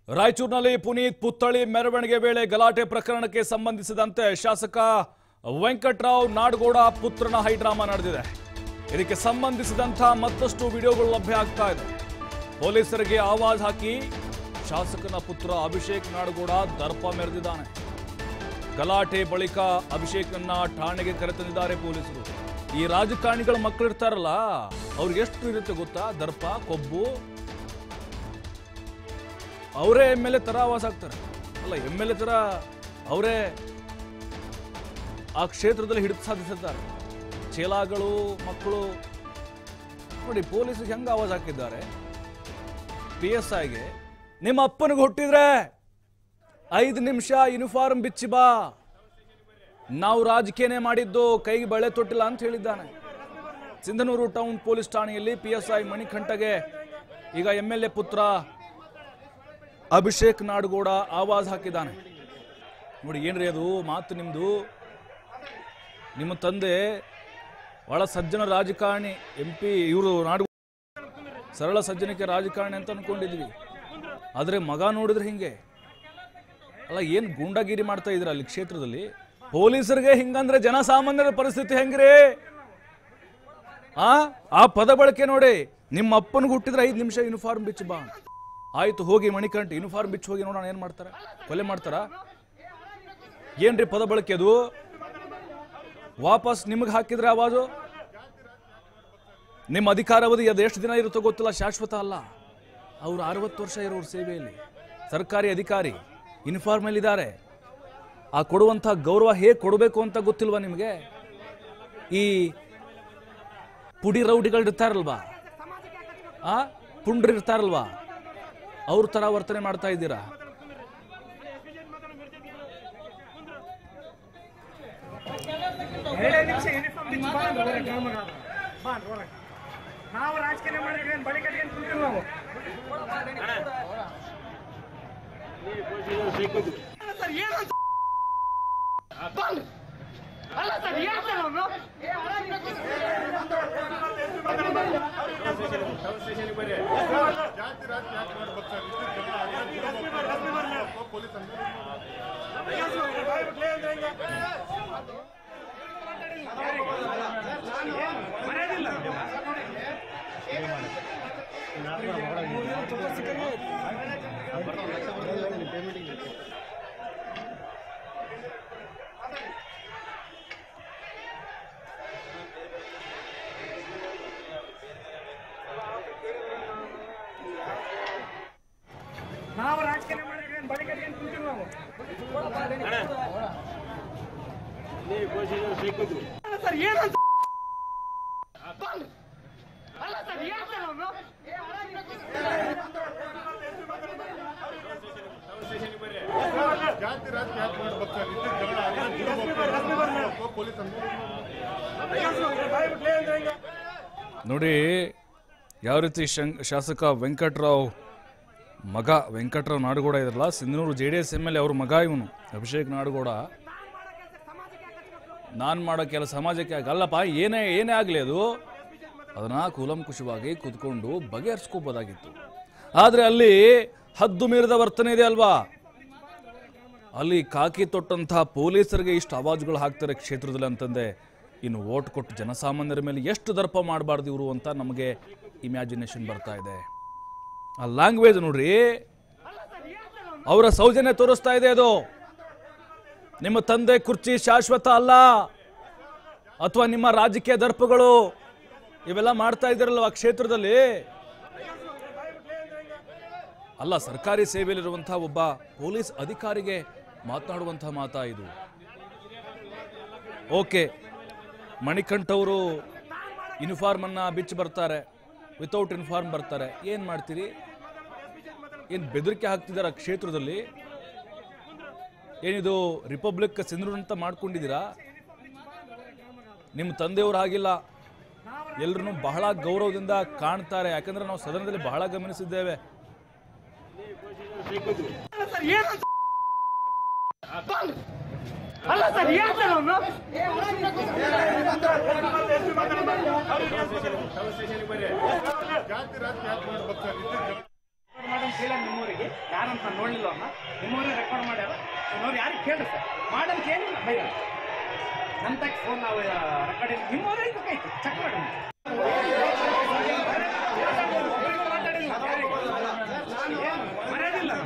ರಾಯಚೂರಿನಲ್ಲಿ ಪುನೀತ್ ಪುತ್ಥಳಿ ಮೆರವಣಿಗೆ ವೇಳೆ ಗಲಾಟೆ ಪ್ರಕರಣಕ್ಕೆ ಸಂಬಂಧಿಸಿದಂತೆ ಶಾಸಕ ವೆಂಕಟ್ರಾವ್ ನಾಡಗೌಡ ಪುತ್ರನ ಹೈಡ್ರಾಮಾ ನಡೆದಿದೆ ಇದಕ್ಕೆ ಸಂಬಂಧಿಸಿದಂಥ ಮತ್ತಷ್ಟು ವಿಡಿಯೋಗಳು ಲಭ್ಯ ಆಗ್ತಾ ಇದೆ ಪೊಲೀಸರಿಗೆ ಆವಾಜ್ ಹಾಕಿ ಶಾಸಕನ ಪುತ್ರ ಅಭಿಷೇಕ್ ನಾಡಗೌಡ ದರ್ಪ ಮೆರೆದಿದ್ದಾನೆ ಗಲಾಟೆ ಬಳಿಕ ಅಭಿಷೇಕನ್ನ ಠಾಣೆಗೆ ಕರೆತಂದಿದ್ದಾರೆ ಪೊಲೀಸರು ಈ ರಾಜಕಾರಣಿಗಳ ಮಕ್ಕಳು ಇರ್ತಾರಲ್ಲ ಅವ್ರಿಗೆ ಎಷ್ಟು ಇರುತ್ತೆ ಗೊತ್ತಾ ದರ್ಪ ಕೊಬ್ಬು ಅವರೇ ಎಮ್ ಎಲ್ ಎ ತರ ಆವಾಸ ಆಗ್ತಾರೆ ಅಲ್ಲ ಎಮ್ ಎಲ್ ಎ ತರ ಅವರೇ ಆ ಕ್ಷೇತ್ರದಲ್ಲಿ ಹಿಡಿದು ಸಾಧಿಸಿದ್ದಾರೆ ಚೇಲಾಗಳು ಮಕ್ಕಳು ನೋಡಿ ಪೊಲೀಸರಿಗೆ ಹೆಂಗೆ ಆವಾಜ್ ಹಾಕಿದ್ದಾರೆ ಪಿ ಎಸ್ ಐಗೆ ನಿಮ್ಮ ಅಪ್ಪನಿಗೆ ಹುಟ್ಟಿದ್ರೆ ಐದು ನಿಮಿಷ ಯೂನಿಫಾರ್ಮ್ ಬಿಚ್ಚಿ ಬಾ ನಾವು ರಾಜಕೀಯನೇ ಮಾಡಿದ್ದು ಕೈಗೆ ಬಳೆ ತೊಟ್ಟಿಲ್ಲ ಅಂತ ಹೇಳಿದ್ದಾನೆ ಸಿಂಧನೂರು ಟೌನ್ ಪೊಲೀಸ್ ಠಾಣೆಯಲ್ಲಿ ಪಿ ಎಸ್ ಐ ಮಣಿಕಂಠಗೆ ಈಗ ಎಮ್ ಎಲ್ ಎ ಪುತ್ರ ಅಭಿಷೇಕ್ ನಾಡಗೌಡ ಆವಾಜ್ ಹಾಕಿದ್ದಾನೆ ನೋಡಿ ಏನ್ರಿ ಅದು ಮಾತು ನಿಮ್ದು ನಿಮ್ಮ ತಂದೆ ಬಹಳ ಸಜ್ಜನ ರಾಜಕಾರಣಿ ಎಂ ಪಿ ಇವರು ನಾಡು ಸರಳ ಸಜ್ಜನಿಕೆ ರಾಜಕಾರಣಿ ಅಂತ ಅನ್ಕೊಂಡಿದ್ವಿ ಆದರೆ ಮಗ ನೋಡಿದ್ರೆ ಹಿಂಗೆ ಅಲ್ಲ ಏನು ಗೂಂಡಾಗಿರಿ ಮಾಡ್ತಾ ಇದ್ರ ಅಲ್ಲಿ ಕ್ಷೇತ್ರದಲ್ಲಿ ಪೊಲೀಸರಿಗೆ ಹಿಂಗಂದ್ರೆ ಜನಸಾಮಾನ್ಯರ ಪರಿಸ್ಥಿತಿ ಹೆಂಗ್ರಿ ಆ ಆ ಪದ ಬಳಕೆ ನೋಡಿ ನಿಮ್ಮ ಅಪ್ಪನಿಗೆ ಹುಟ್ಟಿದ್ರೆ ಐದು ನಿಮಿಷ ಯೂನಿಫಾರ್ಮ್ ಬಿಚ್ಚು ಬಾ ಆಯ್ತು ಹೋಗಿ ಮಣಿಕಂಠ ಯೂನಿಫಾರ್ಮ್ ಬಿಚ್ಚಿ ಹೋಗಿ ನೋಡೋಣ ಏನ್ ಮಾಡ್ತಾರ ಕೊಲೆ ಮಾಡ್ತಾರ ಏನ್ರಿ ಪದ ಬಳಕೆ ಅದು ವಾಪಸ್ ನಿಮಗೆ ಹಾಕಿದ್ರೆ ಆವಾಜು ನಿಮ್ಮ ಅಧಿಕಾರಾವಧಿ ಅದು ಎಷ್ಟು ದಿನ ಇರುತ್ತೋ ಗೊತ್ತಿಲ್ಲ ಶಾಶ್ವತ ಅಲ್ಲ ಅವ್ರು ಅರವತ್ತು ವರ್ಷ ಇರೋರು ಸೇವೆಯಲ್ಲಿ ಸರ್ಕಾರಿ ಅಧಿಕಾರಿ ಯೂನಿಫಾರ್ಮ್ ಇದ್ದಾರೆ ಆ ಕೊಡುವಂಥ ಗೌರವ ಹೇಗೆ ಕೊಡಬೇಕು ಅಂತ ಗೊತ್ತಿಲ್ವಾ ನಿಮಗೆ ಈ ಪುಡಿ ರೌಡಿಗಳು ಇರ್ತಾರಲ್ವಾ ಆ ಪುಂಡ್ರು ಇರ್ತಾರಲ್ವಾ ಅವ್ರ ತರ ವರ್ತನೆ ಮಾಡ್ತಾ ಇದ್ದೀರಾ ಎರಡೇ ನಿಮಿಷ ಯೂನಿಫಾರ್ಮ್ ಬಿಚ್ಚಿ ಬಾ ಅಂದ್ರೆ ಹೊರಗೆ ನಮಗ ಬಾ ಅಂದ್ರೆ ಹೊರಗೆ ನಾವು ರಾಜಕೀಯ ಮಾಡಿದ್ರೆ ಏನು ಬಳಿ ಕಟ್ಕೊಂಡು ಕುಂತಿಲ್ಲ ನಾವು ಅಲ್ಲ ಸರ್ ಏನು ಅಂತ ಬಂದ್. ಅಲ್ಲ ಸರ್ ಏನು ಸರ್ ಅವ್ನು? ನಾವು ರಾಜಕೀಯ ಮಾಡಿದ್ರೆ ಏನು ಬಳಿ ಕಟ್ಕೊಂಡು ಕುಂತಿಲ್ಲ ನಾವು ಅಲ್ಲ ಸರ್ ಏನು ಅಂತ ಬಂದ್. ಅಲ್ಲ ಸರ್ ಏನು ಸರ್ ಅವ್ನು? ಜಾತಿ ರಾಜಕೀಯ ಯಾಕೆ ಮಾಡ್ಬೇಕು ಸರ್ ಇದ್ದಿದ್ದು ಜಗಳ ಆಗಿರೋದು ಪೊಲೀಸ್ ಅಂತ ಬಾಯಿ ಬಿಟ್ಲೇ ಅಂದ್ರೆ ಹೆಂಗೆ? ನೋಡಿ ಯಾವ ರೀತಿ ಶಂ ಶಾಸಕ ವೆಂಕಟ್ರಾವ್ ಮಗ ವೆಂಕಟ್ರಾವ್ ನಾಡಗೌಡ ಇದ್ರಲ್ಲ Sindhanur J D S M L A ಅವ್ರ ಮಗ ಇವನು ಅಭಿಷೇಕ್ ನಾಡಗೌಡ ನಾನು ಮಾಡೋ ಕೆಲಸ ಸಮಾಜಕ್ಕೆ ಆಗ- ಅಲ್ಲಪ್ಪ ಏನೇ ಏನೇ ಆಗಲಿ ಅದು ಅದನ್ನ ಕೂಲಂಕುಷವಾಗಿ ಕೂತ್ಕೊಂಡು ಬಗೆಹರಿಸ್ಕೋಬೋದಾಗಿತ್ತು ಆದರೆ ಅಲ್ಲಿ ಹದ್ದು ಮೀರಿದ ವರ್ತನೆ ಇದೆ ಅಲ್ವಾ ಅಲ್ಲಿ ಕಾಕಿ ತೊಟ್ಟಂತಹ ಪೊಲೀಸರಿಗೆ ಇಷ್ಟು ಅವಾಜುಗಳು ಹಾಕ್ತಾರೆ ಕ್ಷೇತ್ರದಲ್ಲಿ ಅಂತಂದೆ ಇನ್ನು ಓಟ್ ಕೊಟ್ಟು ಜನಸಾಮಾನ್ಯರ ಮೇಲೆ ಎಷ್ಟು ದರ್ಪ ಮಾಡಬಾರ್ದು ಇವರು ಅಂತ ನಮಗೆ ಇಮ್ಯಾಜಿನೇಷನ್ ಬರ್ತಾ ಇದೆ ಆ ಲ್ಯಾಂಗ್ವೇಜ್ ನೋಡ್ರಿ ಅವರ ಸೌಜನ್ಯ ತೋರಿಸ್ತಾ ಇದೆ ಅದು ನಿಮ್ಮ ತಂದೆ ಕುರ್ಚಿ ಶಾಶ್ವತ ಅಲ್ಲ ಅಥವಾ ನಿಮ್ಮ ರಾಜಕೀಯ ದರ್ಪಗಳು ಇವೆಲ್ಲ ಮಾಡ್ತಾ ಇದ್ದೀರಲ್ವ ಆ ಕ್ಷೇತ್ರದಲ್ಲಿ ಅಲ್ಲ ಸರ್ಕಾರಿ ಸೇವೆಯಲ್ಲಿರುವಂತಹ ಒಬ್ಬ ಪೊಲೀಸ್ ಅಧಿಕಾರಿಗೆ ಮಾತನಾಡುವಂತಹ ಮಾತಾ ಇದು ಓಕೆ ಮಣಿಕಂಠ್ ಅವರು ಯೂನಿಫಾರ್ಮ್ ಅನ್ನ ಬಿಚ್ಚಿ ಬರ್ತಾರೆ ವಿತೌಟ್ ಯೂನಿಫಾರ್ಮ್ ಬರ್ತಾರೆ ಏನ್ ಮಾಡ್ತೀರಿ ಏನ್ ಬೆದರಿಕೆ ಹಾಕ್ತಿದಾರ ಕ್ಷೇತ್ರದಲ್ಲಿ ಏನಿದು ರಿಪಬ್ಲಿಕ್ ಸಿಂಧೂರು ಅಂತ ಮಾಡ್ಕೊಂಡಿದ್ದೀರಾ ನಿಮ್ಮ ತಂದೆಯವರು ಹಾಗಿಲ್ಲ ಎಲ್ಲರನ್ನು ಬಹಳ ಗೌರವದಿಂದ ಕಾಣ್ತಾರೆ ಯಾಕಂದ್ರೆ ನಾವು ಸದನದಲ್ಲಿ ಬಹಳ ಗಮನಿಸಿದ್ದೇವೆ ಅಲ್ಲ ಸರ್ ಏನು ಅಂತ ಬಂದ್. ಅಲ್ಲ ಸರ್ ಏನು ಸರ್ ಅವನು ಜಾತಿ ರಾಜಕೀಯ ಯಾಕೆ ಮಾಡ್ಬೇಕು ಸರ್ ಇದ್ದಿದ್ದು ಜಗಳ ಮೇಡಮ್ ಕೈಲಾಗ ಮೆಮೊರಿ ಅವರಿಗೆ ಯಾರಂತ ನೋಡಲಿಲ್ಲ ಅವ್ರನ್ನ ನಿಮ್ಮವರೇ ರೆಕಾರ್ಡ್ ಮಾಡ್ಯಾರ ನಿಮ್ಮವ್ರು ಯಾರಿಗೆ ಕೇಳ್ರಿ ಸರ್ ಮಾಡಂತ ಏನಿಲ್ಲ ಬೈದ ನನ್ನ ತಕ್ಕ ಫೋನ್ ನಾವು ರೆಕಾರ್ಡಿಂಗ್ ನಿಮ್ಮವರೇ ಇದಕ್ಕೈತಿ ಚೆಕ್ ಮಾಡಿ ಮರ್ಯಾದಿಲ್ಲ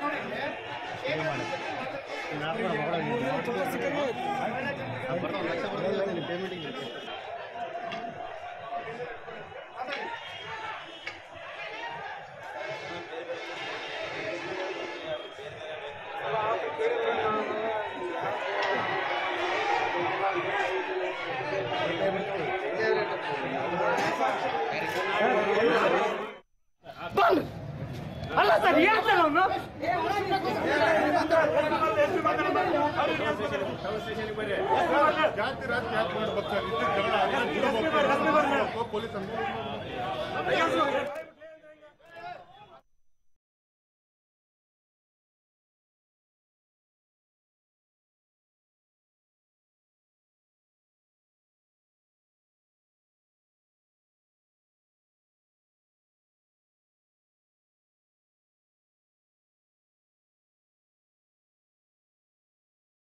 ಬಂದ್ ಅಲ್ಲ ಸರ್ ಹೇಳ್ತಾರೆ ಅವನು ಜಾತಿ ರಾಜಕೀಯ ಯಾಕೆ ಮಾಡ್ಬೇಕು ಸರ್ ಇದ್ದ ಜಗಳ ಅದನ್ನ ಬಿಡಬೇಕು. ಪೊಲೀಸ್ ಅಂದ್ರೆ